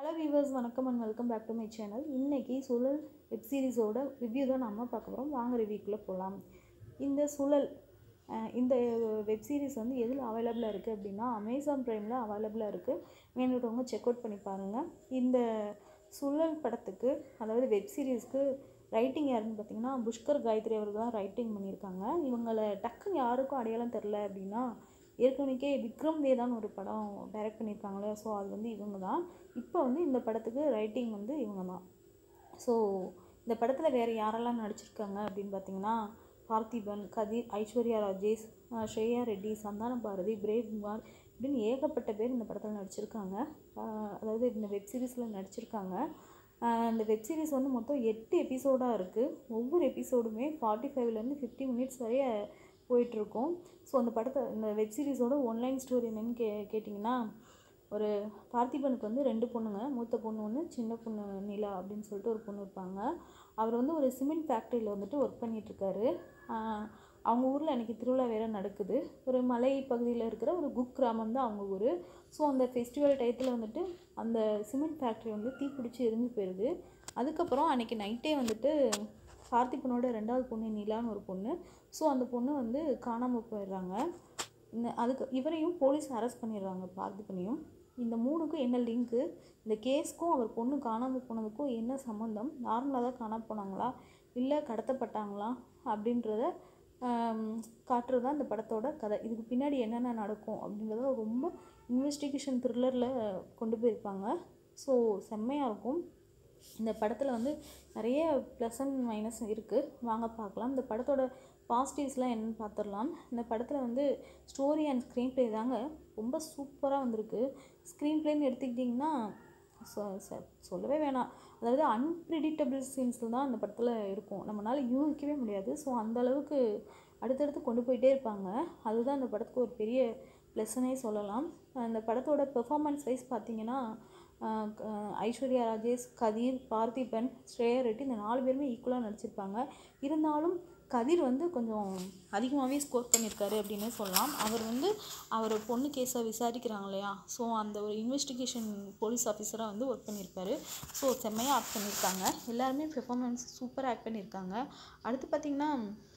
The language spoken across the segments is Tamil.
ஹலோ வியூவர்ஸ் வணக்கம் and welcome back to my channel இன்னைக்கு சுழல் வெப் சீரிஸோட ரிவ்யூ தான் நம்ம பார்க்க போகிறோம் வாங்க ரிவ்யூக்குள்ளே போகலாம் இந்த சுழல் அஹ், இந்த வெப் சீரிஸ் வந்து எதில் அவைலபிளாக இருக்குது அப்படின்னா அமேசான் ப்ரைமில் அவைலபிளாக இருக்குது வேணுன்றவங்க செக் அவுட் பண்ணி பாருங்கள் இந்த சுழல் படத்துக்கு அதாவது வெப் சீரிஸ்க்கு ரைட்டிங் யாருன்னு பார்த்தீங்கன்னா புஷ்கர் காயத்ரி அவர்கள் தான் ரைட்டிங் பண்ணியிருக்காங்க இவங்களை டக்குன்னு யாருக்கும் அடையாளம் தெரில அப்படின்னா ஏற்கனவே விக்ரம் வேதான் ஒரு படம் டைரக்ட் பண்ணியிருக்காங்களே ஸோ அது வந்து இவங்க தான் இப்போ வந்து இந்த படத்துக்கு ரைட்டிங் வந்து இவங்க தான் ஸோ இந்த படத்தில் வேறு யாரெல்லாம் நடிச்சிருக்காங்க அப்படின்னு பார்த்தீங்கன்னா பார்த்திபன் கதிர் ஐஸ்வர்யா ராஜேஷ் அஹ் ஸ்ரேயா ரெட்டி சந்தான பாரதி பிரேவ் குமார் இப்படின்னு ஏகப்பட்ட பேர் இந்த படத்தில் நடிச்சிருக்காங்க அஹ் அதாவது இந்த வெப் சீரிஸில் நடிச்சிருக்காங்க அஹ் இந்த வெப் சீரிஸ் வந்து மொத்தம் எட்டு எபிசோடாக இருக்குது ஒவ்வொரு எபிசோடுமே ஃபார்ட்டி ஃபைவ்லேருந்து ஃபிஃப்டி மினிட்ஸ் வரைய போயிட்டுருக்கும் ஸோ அந்த படத்தை இந்த வெப் சீரிஸோட ஒன்லைன் ஸ்டோரி என்னன்னு கே கேட்டிங்கன்னா ஒரு பார்த்திபனுக்கு வந்து ரெண்டு பொண்ணுங்க மூத்த பொண்ணு ஒன்று சின்ன பொண்ணு நிலா அப்படின்னு சொல்லிட்டு ஒரு பொண்ணு இருப்பாங்க அவர் வந்து ஒரு சிமெண்ட் ஃபேக்ட்ரியில் வந்துட்டு ஒர்க் பண்ணிகிட்ருக்காரு அவங்க ஊரில் அன்றைக்கி திருவிழா வேறு நடக்குது ஒரு மலை பகுதியில் இருக்கிற ஒரு குக் கிராமம் தான் அவங்க ஊர் ஸோ அந்த ஃபெஸ்டிவல் டயத்தில் வந்துட்டு அந்த சிமெண்ட் ஃபேக்ட்ரி வந்து தீப்பிடிச்சு எரிஞ்சு போயிடுது அதுக்கப்புறம் அன்றைக்கி நைட்டே வந்துட்டு பார்த்திபனோட ரெண்டாவது பொண்ணு நிலான்னு ஒரு பொண்ணு ஸோ அந்த பொண்ணு வந்து காணாமல் போயிடுறாங்க இந்த அதுக்கு இவரையும் போலீஸ் அரெஸ்ட் பண்ணிடுறாங்க பார்த்திபனையும் இந்த மூணுக்கும் என்ன லிங்க்கு இந்த கேஸ்க்கும் அவர் பொண்ணு காணாமல் போனதுக்கும் என்ன சம்மந்தம் நார்மலாக தான் காணாமல் போனாங்களா இல்லை கடத்தப்பட்டாங்களா அப்படின்றத காட்டுறது தான் இந்த படத்தோட கதை இதுக்கு பின்னாடி என்னென்ன நடக்கும் அப்படின்றத ரொம்ப இன்வெஸ்டிகேஷன் த்ரில்லரில் கொண்டு போயிருப்பாங்க ஸோ செம்மையாக இருக்கும் இந்த படத்தில் வந்து நிறைய ப்ளஸ் அண்ட் மைனஸ் இருக்குது வாங்க பார்க்கலாம் இந்த படத்தோட பாசிட்டிவ்ஸ்லாம் என்னென்னு பார்த்துடலாம் இந்த படத்தில் வந்து ஸ்டோரி அண்ட் ஸ்க்ரீன் ப்ளே தாங்க ரொம்ப சூப்பராக வந்திருக்கு ஸ்க்ரீன் ப்ளேன்னு எடுத்துக்கிட்டிங்கன்னா சொ- சொ- சொல்லவே வேணாம் அதாவது அன்பிரிடிக்டபிள் சீன்ஸில் தான் அந்த படத்தில் இருக்கும் நம்மளால் யூகிக்கவே முடியாது ஸோ அந்த அளவுக்கு அடுத்தடுத்து கொண்டு போயிட்டே இருப்பாங்க அதுதான் அந்த படத்துக்கு ஒரு பெரிய ப்ளஸ்ஸனே சொல்லலாம் அந்த படத்தோட பெர்ஃபார்மன்ஸ் வைஸ் பார்த்தீங்கன்னா ஆஹ் க- ஐஸ்வர்யா ராஜேஷ் கதிர் பார்த்திபன் ஸ்ரேயா ரெட்டி இந்த நாலு பேருமே ஈக்குவலாக நடிச்சிருப்பாங்க இருந்தாலும் கதிர் வந்து கொஞ்சம் அதிகமாகவே ஸ்கோர் பண்ணியிருக்காரு அப்படின்னே சொல்லலாம் அவர் வந்து அவர் பொண்ணு கேஸை விசாரிக்கிறாங்க இல்லையா ஸோ அந்த ஒரு இன்வெஸ்டிகேஷன் போலீஸ் ஆஃபீஸராக வந்து ஒர்க் பண்ணியிருப்பாரு ஸோ செம்மையாக ஆக்ட் பண்ணியிருக்காங்க எல்லாருமே பெர்ஃபார்மன்ஸ் சூப்பராக ஆக்ட் பண்ணியிருக்காங்க அடுத்து பார்த்திங்கன்னா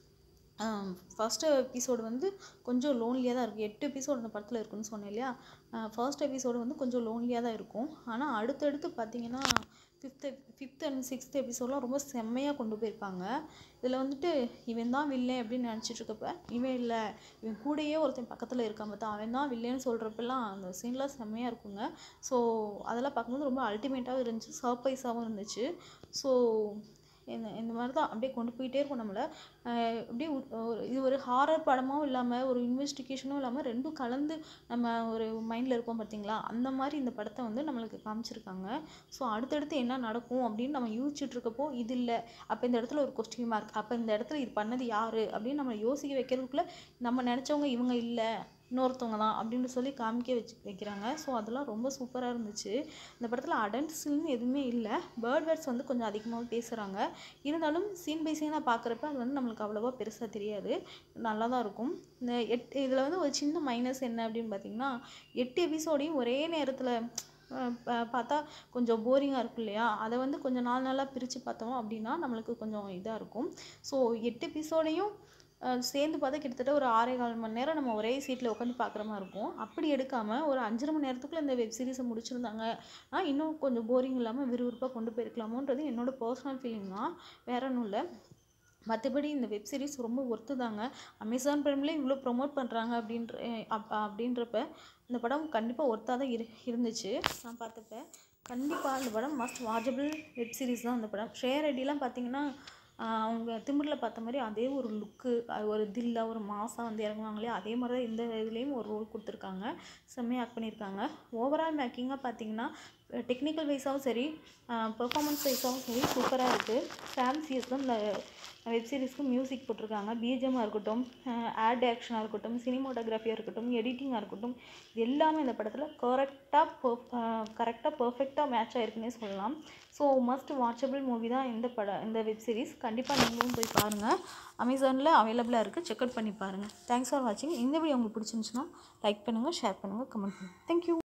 ஃபஸ்ட்டு எபிசோடு வந்து கொஞ்சம் லோன்லியாக தான் இருக்கும் எட்டு எபிசோடு அந்த படத்தில் இருக்குன்னு சொன்னேன் இல்லையா ஃபர்ஸ்ட் எபிசோடு வந்து கொஞ்சம் லோன்லியாக தான் இருக்கும் ஆனால் அடுத்தடுத்து பார்த்தீங்கன்னா ஃபிஃப்த்து ஃபிஃப்த் அண்ட் சிக்ஸ்த் எபிசோட்லாம் ரொம்ப செம்மையாக கொண்டு போயிருப்பாங்க இதில் வந்துட்டு இவன் தான் வில்லேன் அப்படின்னு நினச்சிட்டு இருக்கப்ப இவன் இல்லை இவன் கூடயே ஒருத்தன் பக்கத்தில் இருக்கான் பார்த்தா அவன் தான் வில்லேன்னு சொல்கிறப்பெல்லாம் அந்த சீன்லாம் செம்மையாக இருக்குங்க ஸோ அதெல்லாம் பார்க்கும்போது ரொம்ப அல்டிமேட்டாகவும் இருந்துச்சு சர்ப்ரைஸாகவும் இருந்துச்சு ஸோ இந்த இந்த மாதிரி தான் அப்படியே கொண்டு போயிட்டே இருக்கும் நம்மளை அஹ் அப்படியே ஒரு- ஒரு- இது ஒரு ஹாரர் படமாகவும் இல்லாமல் ஒரு இன்வெஸ்டிகேஷனும் இல்லாமல் ரெண்டும் கலந்து நம்ம ஒரு மைண்டில் இருக்கோம் பார்த்தீங்களா அந்த மாதிரி இந்த படத்தை வந்து நம்மளுக்கு காமிச்சிருக்காங்க ஸோ அடுத்தடுத்து என்ன நடக்கும் அப்படின்னு நம்ம யூகிச்சிட்டு இருக்கப்போ இது இல்லை அப்போ இந்த இடத்துல ஒரு கொஸ்டின் மார்க் அப்போ இந்த இடத்துல இது பண்ணது யார் அப்படின்னு நம்ம யோசிக்க வைக்கிறதுக்குள்ளே நம்ம நினச்சவங்க இவங்க இல்லை இன்னொருத்தவங்க தான் அப்படின்னு சொல்லி காமிக்க வச்சு வைக்கிறாங்க ஸோ அதெல்லாம் ரொம்ப சூப்பராக இருந்துச்சு இந்த படத்தில் அடல்ட் சீன் எதுவுமே இல்லை பேர்ட் வேர்ட்ஸ் வந்து கொஞ்சம் அதிகமாக பேசுகிறாங்க இருந்தாலும் சீன் பை சீனாக பார்க்குறப்ப அது வந்து நம்மளுக்கு அவ்வளோவா பெருசாக தெரியாது நல்லா தான் இருக்கும் இந்த எட் இதில் வந்து ஒரு சின்ன மைனஸ் என்ன அப்படின்னு பார்த்தீங்கன்னா எட்டு எபிசோடையும் ஒரே நேரத்தில் பார்த்தா கொஞ்சம் போரிங்காக இருக்கும் இல்லையா அதை வந்து கொஞ்சம் நாலு நாளாக பிரித்து பார்த்தோம் அப்படின்னா நம்மளுக்கு கொஞ்சம் இதாக இருக்கும் ஸோ எட்டு எபிசோடையும் அஹ் சேர்ந்து பார்த்தா கிட்டத்தட்ட ஒரு ஆறே கால் மணி நேரம் நம்ம ஒரே சீட்டில் உட்காந்து பார்க்குற மாதிரி இருக்கும் அப்படி எடுக்காமல் ஒரு அஞ்சரை மணி நேரத்துக்குள்ள இந்த வெப் சீரிஸை முடிச்சிருந்தாங்க ஆனால் இன்னும் கொஞ்சம் போரிங் இல்லாமல் விறுவிறுப்பாக கொண்டு போயிருக்கலாமோன்றது என்னோட பர்சனல் ஃபீலிங் தான் வேற ஒன்றும் இல்லை மற்றபடி இந்த வெப் சீரிஸ் ரொம்ப ஒர்த்து தாங்க அமேசான் ப்ரைம்லேயே இவ்வளோ ப்ரொமோட் பண்ணுறாங்க அப்படின்ற அப் அப்படின்றப்ப இந்த படம் கண்டிப்பாக ஒர்த்தாக தான் இரு இருந்துச்சு நான் பார்த்தப்ப கண்டிப்பாக இந்த படம் மஸ்ட் வாட்சபிள் வெப் சீரிஸ் தான் இந்த படம் ஷேர் ரெட்டிலாம் பார்த்தீங்கன்னா ஆஹ் அவங்க திமிரில் பார்த்த மாதிரி அதே ஒரு லுக்கு ஒரு தில்லா ஒரு மாசாக வந்து இறங்குவாங்களே அதே மாதிரி தான் இந்த இதுலேயும் ஒரு ரோல் கொடுத்துருக்காங்க செம்மையாக ஆக்ட் பண்ணியிருக்காங்க ஓவரால் மேக்கிங்காக பார்த்தீங்கன்னா டெக்னிக்கல் வைஸாகவும் சரி பெர்ஃபார்மன்ஸ் வைஸாகவும் சரி சூப்பராக இருக்குது ஃபேம் சீஸ் தான் இந்த வெப் சீரிஸ்க்கு மியூசிக் போட்டிருக்காங்க பிஜிஎம்மாக இருக்கட்டும் ஆட் ஆக்ஷனாக இருக்கட்டும் சினிமோட்டோகிராஃபியாக இருக்கட்டும் எடிட்டிங்காக இருக்கட்டும் இது எல்லாமே இந்த படத்தில் கரெக்டாக கரெக்டாக பர்ஃபெக்டாக மேட்ச் ஆயிருக்குன்னே சொல்லலாம் ஸோ மஸ்ட் வாட்சபிள் மூவி தான் இந்த பட இந்த வெப் சீரிஸ் கண்டிப்பாக நீங்களும் போய் பாருங்கள் அமேசானில் அவைலபிளாக இருக்குது செக் அவுட் பண்ணி பாருங்கள் தேங்க்ஸ் ஃபார் வாட்சிங் இந்த வீடியோ உங்களுக்கு பிடிச்சிருந்துச்சுன்னா லைக் பண்ணுங்கள் ஷேர் பண்ணுங்கள் கமெண்ட் பண்ணுங்கள் தேங்க்யூ